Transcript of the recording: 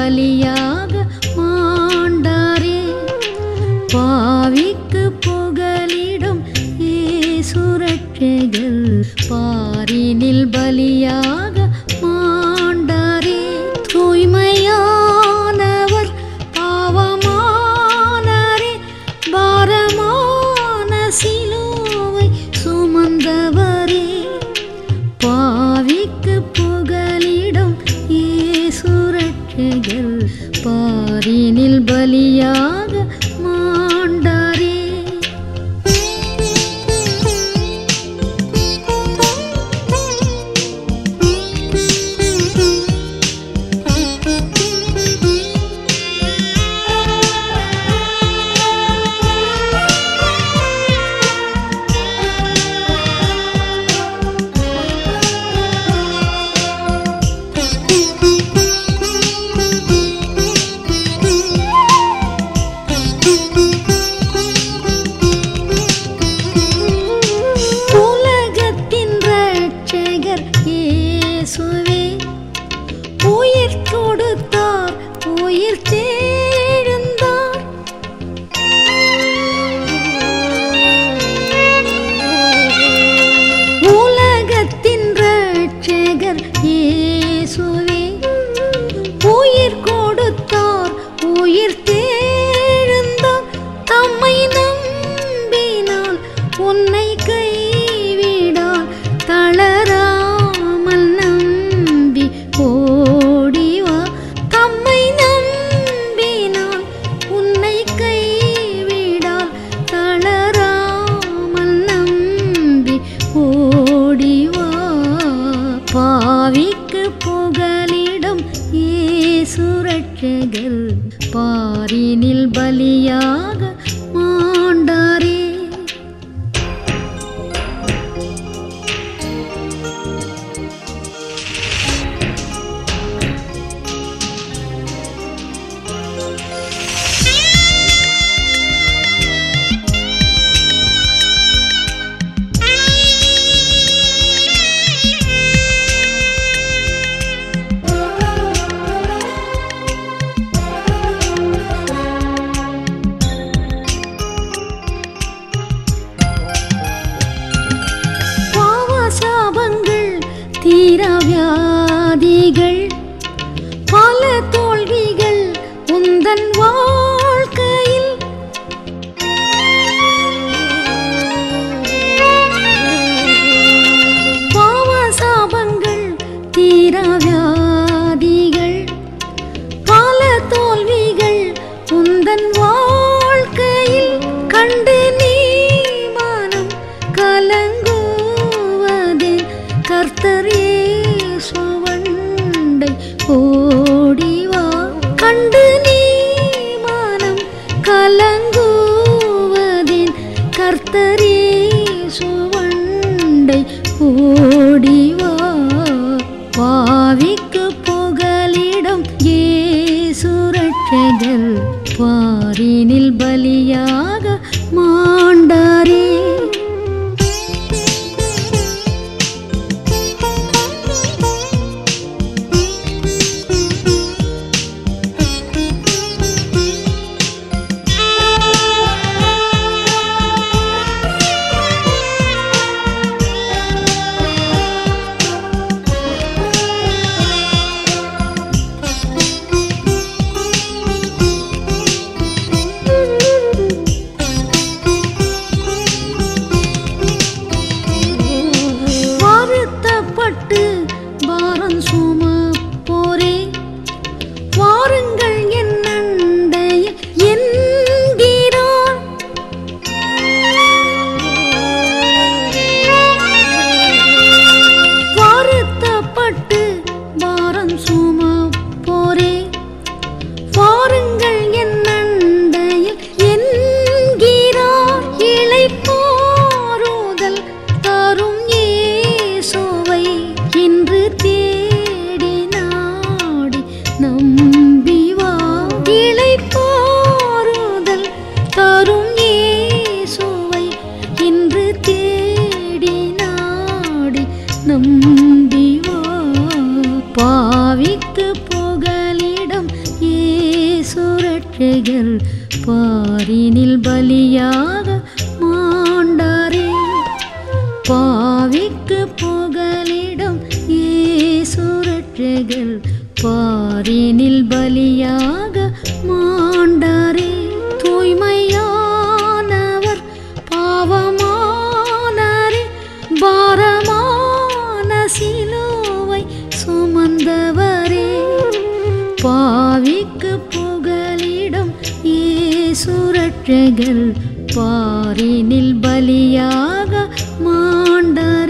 பலியாக மாண்டாரே பாவிக்கு புகலிடும் ஈசுரட்சைகள் பாரினில் பலியாக மாண்டாரே தூய்மையானவர் பாவமானாரே பாரமான சிலுவை சுமந்தவரே பாவிக்கு புகலிடம் ஈசுரட்சைகள் பாரினில் பலியாக மாண்டாரே உலகத்தின் ரட்சகர் இயேசுவே உயிர் கொடுத்தார் உயிர் தேழ்ந்தார் உலகத்தின் ரட்சகர் இயேசுவே உயிர் கொடுத்தார் உயிர் தேழ்ந்தார் தம்மை நம்பினால் உன்னை கைவிடால் தளராமல் நம்பி ஓடிவா தம்மை நம்பினால் உன்னை கைவிடால் தளராமல் நம்பி ஓடிவா பாவிக்கு புகலிடம் ஈசுரட்சகர் பாரினில் பலியாக மாண்டாரே பாவசாபங்கள் தீரவியாதிகள் பல தோல்விகள் உந்தன் வாழ்க்கையில் பாவசாபங்கள் தீரவியாதிகள் பல தோல்விகள் உந்தன் வாழ்க்கையில் கண்டு நீ மனம் கலங்குவதே கர்த்தர் இயேசுவண்டை ஓடிவா கண்டு நீ மனம் கலங்குவதின் கர்த்தர் இயேசுவண்டை ஓடிவா பாவிக்கு புகலிடம் ஏசுரட்சகர் பாரினில் பலியாக மாண்டாரே ரட்சகர் பாரினில் பலியாக மாண்டாரே பாவிக்கு புகலிடம் இயேசு ரட்சகர் பாரினில் பலியாக மாண்டாரே தூய்மையானவர் பாவமானரே பாரமான சிலுவை சுமந்தவரே பாவிக்கு புகலிடம் இயேசுரட்சகர் பாரினில் பலியாக மாண்டாரே